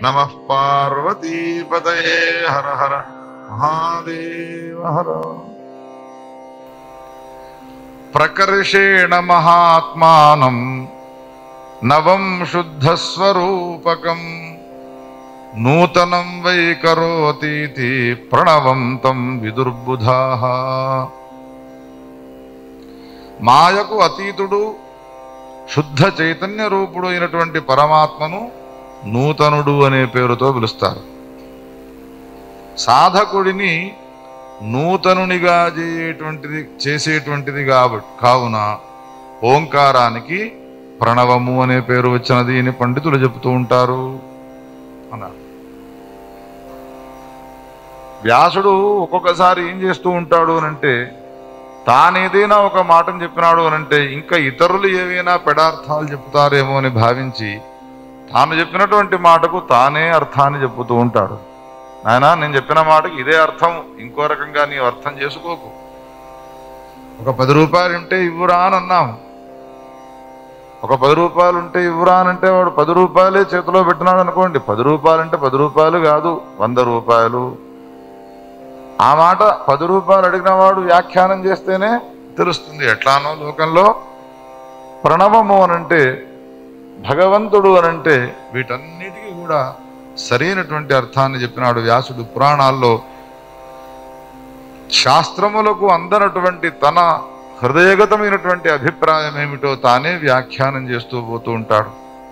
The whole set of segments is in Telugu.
నమ పార్వతీపతయే హర హర మహాదేవ హర ప్రకర్షేణ మహాత్మానం నవం శుద్ధస్వరూపకం నూతనం వై కరోతీతి ప్రణవం తం విదుర్బుధా మాయకు అతీతుడు శుద్ధ చైతన్య రూపుడు అయినటువంటి పరమాత్మను నూతనుడు అనే పేరుతో పిలుస్తారు సాధకుడిని నూతనునిగా చేయటువంటిది చేసేటువంటిది కాబట్టి కావున ఓంకారానికి ప్రణవము అనే పేరు వచ్చినది అని పండితులు చెబుతూ ఉంటారు అన్నారు వ్యాసుడు ఒక్కొక్కసారి ఏం చేస్తూ ఉంటాడు అనంటే తానేదైనా ఒక మాటను చెప్పినాడు అనంటే ఇంకా ఇతరులు ఏవైనా పెడార్థాలు చెప్తారేమో అని భావించి తాను చెప్పినటువంటి మాటకు తానే అర్థాన్ని చెప్పుతూ ఉంటాడు నాయనా నేను చెప్పిన మాటకి ఇదే అర్థం ఇంకో రకంగా నీవు అర్థం చేసుకోకు ఒక పది రూపాయలు ఉంటే ఇవ్వురా అని అన్నాము ఒక పది రూపాయలు ఉంటే ఇవ్వురా అని అంటే వాడు పది రూపాయలే చేతిలో పెట్టినాడు అనుకోండి పది రూపాయలు అంటే పది రూపాయలు కాదు వంద రూపాయలు ఆ మాట పది రూపాయలు అడిగిన వాడు వ్యాఖ్యానం చేస్తేనే తెలుస్తుంది ఎట్లానో లోకంలో ప్రణవము అనంటే భగవంతుడు అనంటే వీటన్నిటికీ కూడా సరైనటువంటి అర్థాన్ని చెప్పినాడు వ్యాసుడు పురాణాల్లో శాస్త్రములకు అందనటువంటి తన హృదయగతమైనటువంటి అభిప్రాయం ఏమిటో తానే వ్యాఖ్యానం చేస్తూ పోతూ ఉంటాడు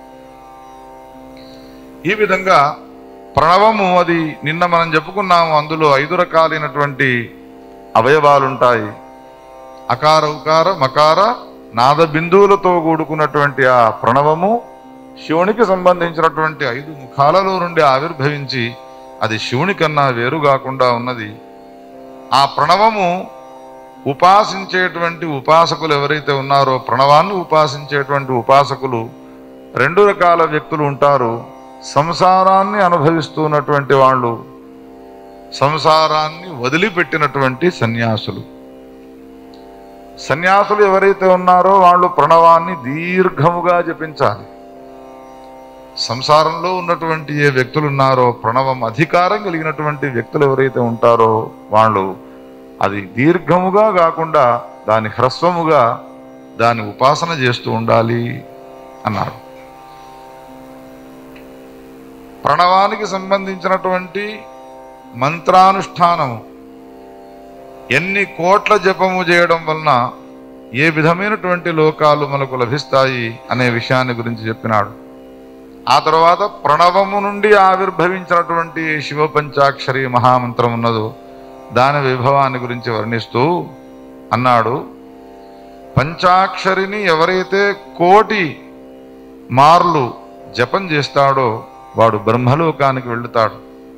ఈ విధంగా ప్రణవము అది నిన్న మనం చెప్పుకున్నాము అందులో ఐదు రకాలైనటువంటి అవయవాలుంటాయి అకార ఉకార మకార నాద బిందువులతో కూడుకున్నటువంటి ఆ ప్రణవము శివునికి సంబంధించినటువంటి ఐదు ముఖాలలో నుండి ఆవిర్భవించి అది శివుని కన్నా వేరు కాకుండా ఉన్నది ఆ ప్రణవము ఉపాసించేటువంటి ఉపాసకులు ఎవరైతే ఉన్నారో ప్రణవాన్ని ఉపాసించేటువంటి ఉపాసకులు రెండు రకాల వ్యక్తులు ఉంటారు సంసారాన్ని అనుభవిస్తున్నటువంటి వాళ్ళు సంసారాన్ని వదిలిపెట్టినటువంటి సన్యాసులు సన్యాసులు ఎవరైతే ఉన్నారో వాళ్ళు ప్రణవాన్ని దీర్ఘముగా జపించాలి సంసారంలో ఉన్నటువంటి ఏ వ్యక్తులు ఉన్నారో ప్రణవం అధికారం కలిగినటువంటి వ్యక్తులు ఎవరైతే ఉంటారో వాళ్ళు అది దీర్ఘముగా కాకుండా దాని హ్రస్వముగా దాని ఉపాసన చేస్తూ ఉండాలి అన్నారు ప్రణవానికి సంబంధించినటువంటి మంత్రానుష్ఠానము ఎన్ని కోట్ల జపము చేయడం వలన ఏ విధమైనటువంటి లోకాలు మనకు లభిస్తాయి అనే విషయాన్ని గురించి చెప్పినాడు ఆ తర్వాత ప్రణవము నుండి ఆవిర్భవించినటువంటి శివ పంచాక్షరి మహామంత్రం ఉన్నదో దాని విభవాన్ని గురించి వర్ణిస్తూ అన్నాడు పంచాక్షరిని ఎవరైతే కోటి మార్లు జపం చేస్తాడో వాడు బ్రహ్మలోకానికి వెళుతాడు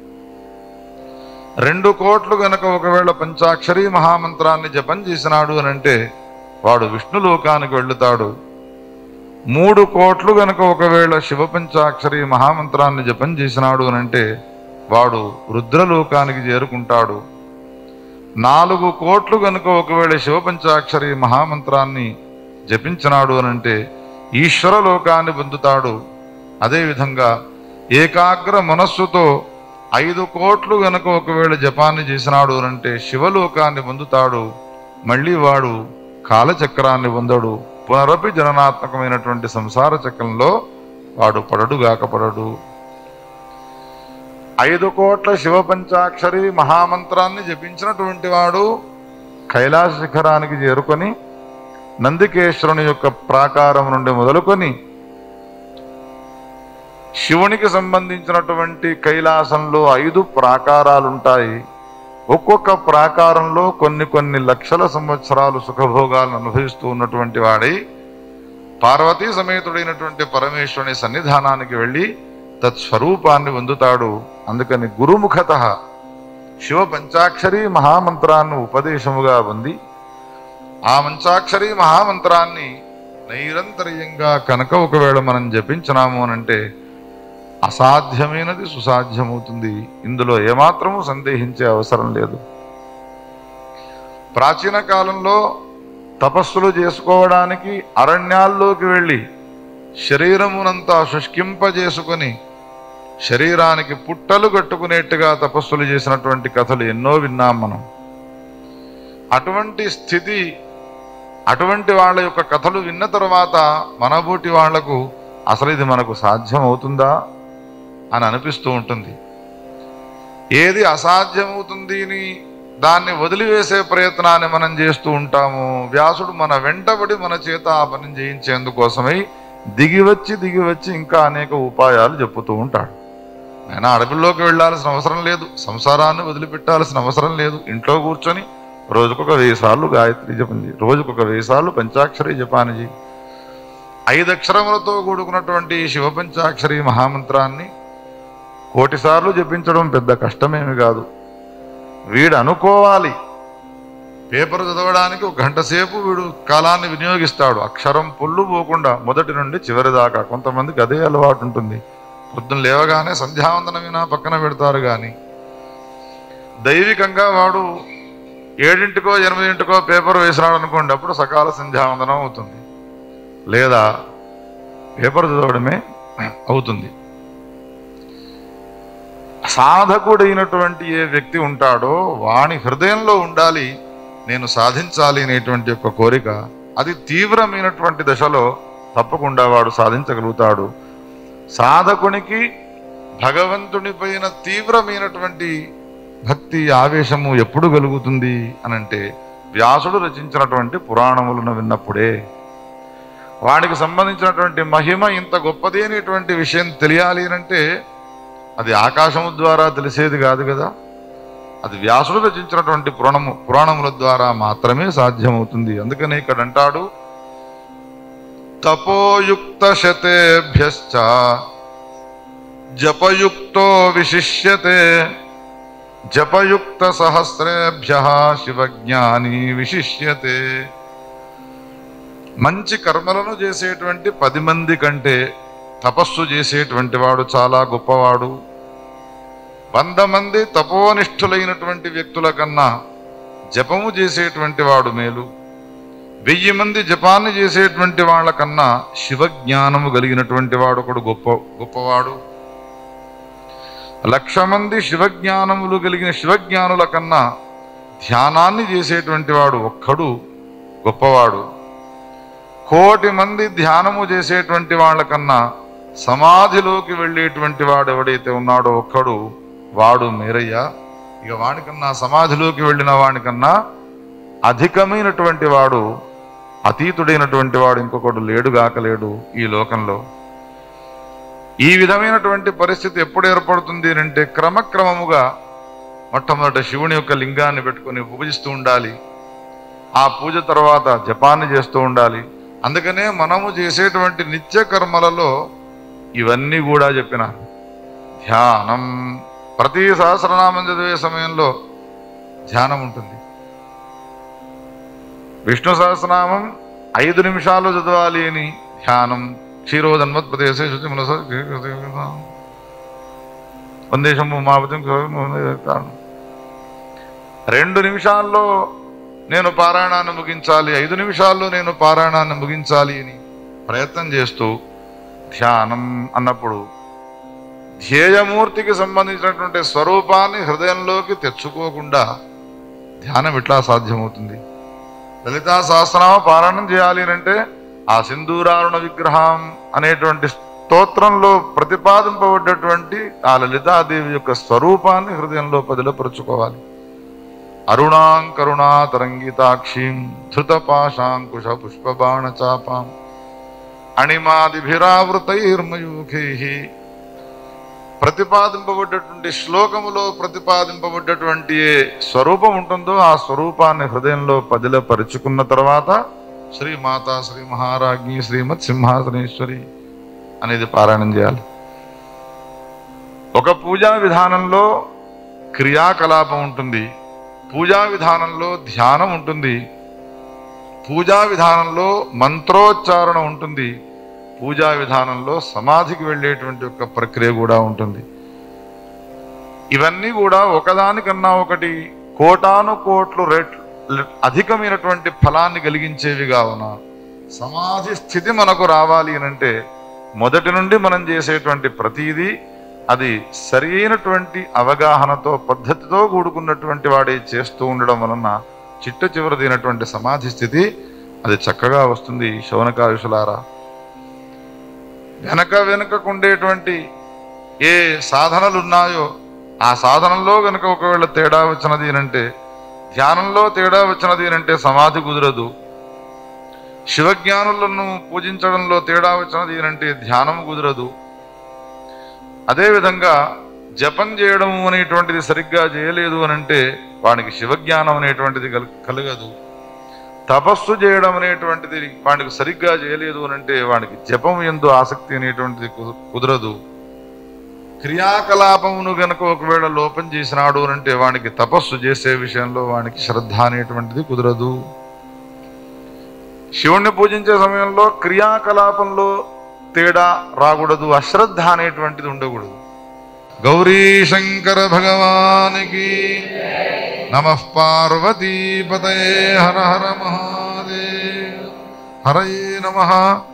రెండు కోట్లు గనక ఒకవేళ పంచాక్షరి మహామంత్రాన్ని జపం చేసినాడు అని అంటే వాడు విష్ణులోకానికి వెళుతాడు మూడు కోట్లు గనక ఒకవేళ శివ పంచాక్షరి మహామంత్రాన్ని జపం చేసినాడు అని అంటే వాడు రుద్రలోకానికి చేరుకుంటాడు నాలుగు కోట్లు గనుక ఒకవేళ శివ పంచాక్షరి మహామంత్రాన్ని జపించినాడు అని అంటే ఈశ్వర లోకాన్ని పొందుతాడు అదేవిధంగా ఏకాగ్ర మనస్సుతో ఐదు కోట్లు గనక ఒకవేళ జపాన్ని చేసినాడు అని అంటే శివలోకాన్ని పొందుతాడు మళ్ళీ వాడు కాలచక్రాన్ని పొందడు పునరపి జననాత్మకమైనటువంటి సంసార చక్రంలో వాడు పడడు గాక పడడు ఐదు కోట్ల శివ పంచాక్షరి మహామంత్రాన్ని జపించినటువంటి వాడు కైలాస శిఖరానికి చేరుకొని నందికేశ్వరుని యొక్క ప్రాకారం నుండి మొదలుకొని శివునికి సంబంధించినటువంటి కైలాసంలో ఐదు ప్రాకారాలు ఉంటాయి ఒక్కొక్క ప్రాకారంలో కొన్ని కొన్ని లక్షల సంవత్సరాలు సుఖభోగాలను అనుభవిస్తూ ఉన్నటువంటి వాడై పార్వతీ సమేతుడైనటువంటి పరమేశ్వరుని సన్నిధానానికి వెళ్ళి తత్స్వరూపాన్ని పొందుతాడు అందుకని గురుముఖత శివ పంచాక్షరి మహామంత్రాన్ని ఉపదేశముగా పొంది ఆ పంచాక్షరి మహామంత్రాన్ని నైరంతర్యంగా కనుక ఒకవేళ మనం జపించినాము అనంటే అసాధ్యమైనది సుసాధ్యమవుతుంది ఇందులో ఏమాత్రము సందేహించే అవసరం లేదు ప్రాచీన కాలంలో తపస్సులు చేసుకోవడానికి అరణ్యాల్లోకి వెళ్ళి శరీరమునంతా శుష్కింపజేసుకొని శరీరానికి పుట్టలు కట్టుకునేట్టుగా తపస్సులు చేసినటువంటి కథలు ఎన్నో విన్నాం మనం అటువంటి స్థితి అటువంటి వాళ్ళ యొక్క కథలు విన్న తర్వాత మనబోటి వాళ్లకు అసలు ఇది మనకు సాధ్యం అవుతుందా అని అనిపిస్తూ ఉంటుంది ఏది అసాధ్యమవుతుంది అని దాన్ని వదిలివేసే ప్రయత్నాన్ని మనం చేస్తూ ఉంటాము వ్యాసుడు మన వెంటబడి మన చేత ఆ పని చేయించేందుకోసమై దిగి వచ్చి దిగి వచ్చి ఇంకా అనేక ఉపాయాలు చెప్పుతూ ఉంటాడు ఆయన అడవుల్లోకి వెళ్ళాల్సిన అవసరం లేదు సంసారాన్ని వదిలిపెట్టాల్సిన అవసరం లేదు ఇంట్లో కూర్చొని రోజుకొక వెయ్యి సార్లు గాయత్రి జపం చేయి రోజుకొక వెయ్యి సార్లు పంచాక్షరి జపాన్ని చేయి ఐదు అక్షరములతో కూడుకున్నటువంటి ఈ శివ పంచాక్షరి మహామంత్రాన్ని కోటి సార్లు జపించడం పెద్ద కష్టమేమి కాదు వీడు అనుకోవాలి పేపర్ చదవడానికి ఒక గంట సేపు వీడు కాలాన్ని వినియోగిస్తాడు అక్షరం పొల్లు పోకుండా మొదటి నుండి చివరి దాకా కొంతమందికి అదే అలవాటు ఉంటుంది పొద్దున్న లేవగానే సంధ్యావందనమైనా పక్కన పెడతారు కానీ దైవికంగా వాడు ఏడింటికో ఎనిమిదింటికో పేపర్ వేసినాడు అనుకోండి అప్పుడు సకాల సంధ్యావందనం అవుతుంది లేదా పేపర్ చదవడమే అవుతుంది సాధకుడైనటువంటి ఏ వ్యక్తి ఉంటాడో వాని హృదయంలో ఉండాలి నేను సాధించాలి అనేటువంటి యొక్క కోరిక అది తీవ్రమైనటువంటి దశలో తప్పకుండా వాడు సాధించగలుగుతాడు సాధకునికి భగవంతుని పైన తీవ్రమైనటువంటి భక్తి ఆవేశము ఎప్పుడు కలుగుతుంది అనంటే వ్యాసుడు రచించినటువంటి పురాణములను విన్నప్పుడే వాడికి సంబంధించినటువంటి మహిమ ఇంత గొప్పది అనేటువంటి విషయం తెలియాలి అంటే అది ఆకాశము ద్వారా తెలిసేది కాదు కదా అది వ్యాసుడు రచించినటువంటి పురాణము పురాణముల ద్వారా మాత్రమే సాధ్యమవుతుంది అందుకనే ఇక్కడ అంటాడు తపోయుక్త శతేభ్యశ్చ జపయుక్తో విశిష్యతే జపయుక్త సహస్రేభ్య శివజ్ఞాని విశిష్యతే మంచి కర్మలను చేసేటువంటి పది మంది కంటే తపస్సు చేసేటువంటి వాడు చాలా గొప్పవాడు వంద మంది తపోనిష్ఠులైనటువంటి వ్యక్తుల కన్నా జపము చేసేటువంటి వాడు మేలు వెయ్యి మంది జపాన్ని చేసేటువంటి వాళ్ళ కన్నా శివజ్ఞానము కలిగినటువంటి వాడు ఒకడు గొప్ప గొప్పవాడు లక్ష మంది శివజ్ఞానములు కలిగిన శివజ్ఞానుల కన్నా ధ్యానాన్ని చేసేటువంటి వాడు ఒక్కడు గొప్పవాడు కోటి మంది ధ్యానము చేసేటువంటి వాళ్ళకన్నా సమాధిలోకి వెళ్ళేటువంటి వాడు ఎవడైతే ఉన్నాడో ఒక్కడు వాడు మేరయ్య ఇక వాడికన్నా సమాధిలోకి వెళ్ళిన వాడికన్నా అధికమైనటువంటి వాడు అతీతుడైనటువంటి వాడు ఇంకొకడు లేడుగాక లేడు ఈ లోకంలో ఈ విధమైనటువంటి పరిస్థితి ఎప్పుడు ఏర్పడుతుంది అంటే క్రమక్రమముగా మొట్టమొదట శివుని యొక్క లింగాన్ని పెట్టుకొని పూజిస్తూ ఉండాలి ఆ పూజ తర్వాత జపాన్ని చేస్తూ ఉండాలి అందుకనే మనము చేసేటువంటి నిత్య కర్మలలో ఇవన్నీ కూడా చెప్పిన ధ్యానం ప్రతి సహస్రనామం చదివే సమయంలో ధ్యానం ఉంటుంది విష్ణు సహస్రనామం ఐదు నిమిషాలు చదవాలి అని ధ్యానం క్షీరోదన్మత్ ప్రదేశే శుచి మనస వందేశం మాపతి రెండు నిమిషాల్లో నేను పారాయణాన్ని ముగించాలి ఐదు నిమిషాల్లో నేను పారాయణాన్ని ముగించాలి అని ప్రయత్నం చేస్తూ ధ్యానం అన్నప్పుడు ధ్యేయమూర్తికి సంబంధించినటువంటి స్వరూపాన్ని హృదయంలోకి తెచ్చుకోకుండా ధ్యానం ఎట్లా సాధ్యమవుతుంది లలితా సహస్రనామ పారాయణం చేయాలి అంటే ఆ సింధూరారుణ విగ్రహం అనేటువంటి స్తోత్రంలో ప్రతిపాదింపబడ్డటువంటి ఆ లలితాదేవి యొక్క స్వరూపాన్ని హృదయంలో పదిలపరుచుకోవాలి అరుణాం కరుణా తరంగితాక్షీం ధృతపాశాంకుశ పుష్పబాణ చాపాం అణిమాదిభిరావృతైర్మయూఖై ప్రతిపాదింపబడ్డటువంటి శ్లోకములో ప్రతిపాదింపబడ్డటువంటి ఏ స్వరూపం ఉంటుందో ఆ స్వరూపాన్ని హృదయంలో పదిలపరుచుకున్న తర్వాత శ్రీ మాతా శ్రీ మహారాజ్ఞి శ్రీమత్ సింహాసనేశ్వరి అనేది పారాయణం చేయాలి ఒక పూజా విధానంలో క్రియాకలాపం ఉంటుంది పూజా విధానంలో ధ్యానం ఉంటుంది పూజా విధానంలో మంత్రోచ్చారణ ఉంటుంది పూజా విధానంలో సమాధికి వెళ్ళేటువంటి ఒక ప్రక్రియ కూడా ఉంటుంది ఇవన్నీ కూడా ఒకదానికన్నా ఒకటి కోటాను కోట్లు రేట్లు అధికమైనటువంటి ఫలాన్ని కలిగించేవి కావున సమాధి స్థితి మనకు రావాలి అని అంటే మొదటి నుండి మనం చేసేటువంటి ప్రతిదీ అది సరి అయినటువంటి అవగాహనతో పద్ధతితో కూడుకున్నటువంటి వాడే చేస్తూ ఉండడం వలన చిట్ట చివరిదైనటువంటి సమాధి స్థితి అది చక్కగా వస్తుంది శౌనకాయుషులారా వెనక వెనుకకు ఉండేటువంటి ఏ సాధనలు ఉన్నాయో ఆ సాధనలో గనుక ఒకవేళ తేడా వచ్చినది అంటే ధ్యానంలో తేడా వచ్చినది అంటే సమాధి కుదరదు శివజ్ఞానులను పూజించడంలో తేడా వచ్చినది అంటే ధ్యానం కుదరదు అదేవిధంగా జపం చేయడం అనేటువంటిది సరిగ్గా చేయలేదు అని అంటే వానికి శివజ్ఞానం అనేటువంటిది కల్- కలగదు తపస్సు చేయడం అనేటువంటిది వానికి సరిగ్గా చేయలేదు అని అంటే వానికి జపం ఎందు ఆసక్తి అనేటువంటిది కు- కుదరదు క్రియాకలాపమును గనక ఒకవేళ లోపం చేసినాడు అని అంటే వానికి తపస్సు చేసే విషయంలో వానికి శ్రద్ధ అనేటువంటిది కుదరదు శివుణ్ణి పూజించే సమయంలో క్రియాకలాపంలో తేడా రాకూడదు అశ్రద్ధ అనేటువంటిది ఉండకూడదు గౌరీ శంకర భగవానికి నమ పార్వతీపతయే హర హర మహాదేవ్ హరయే నమ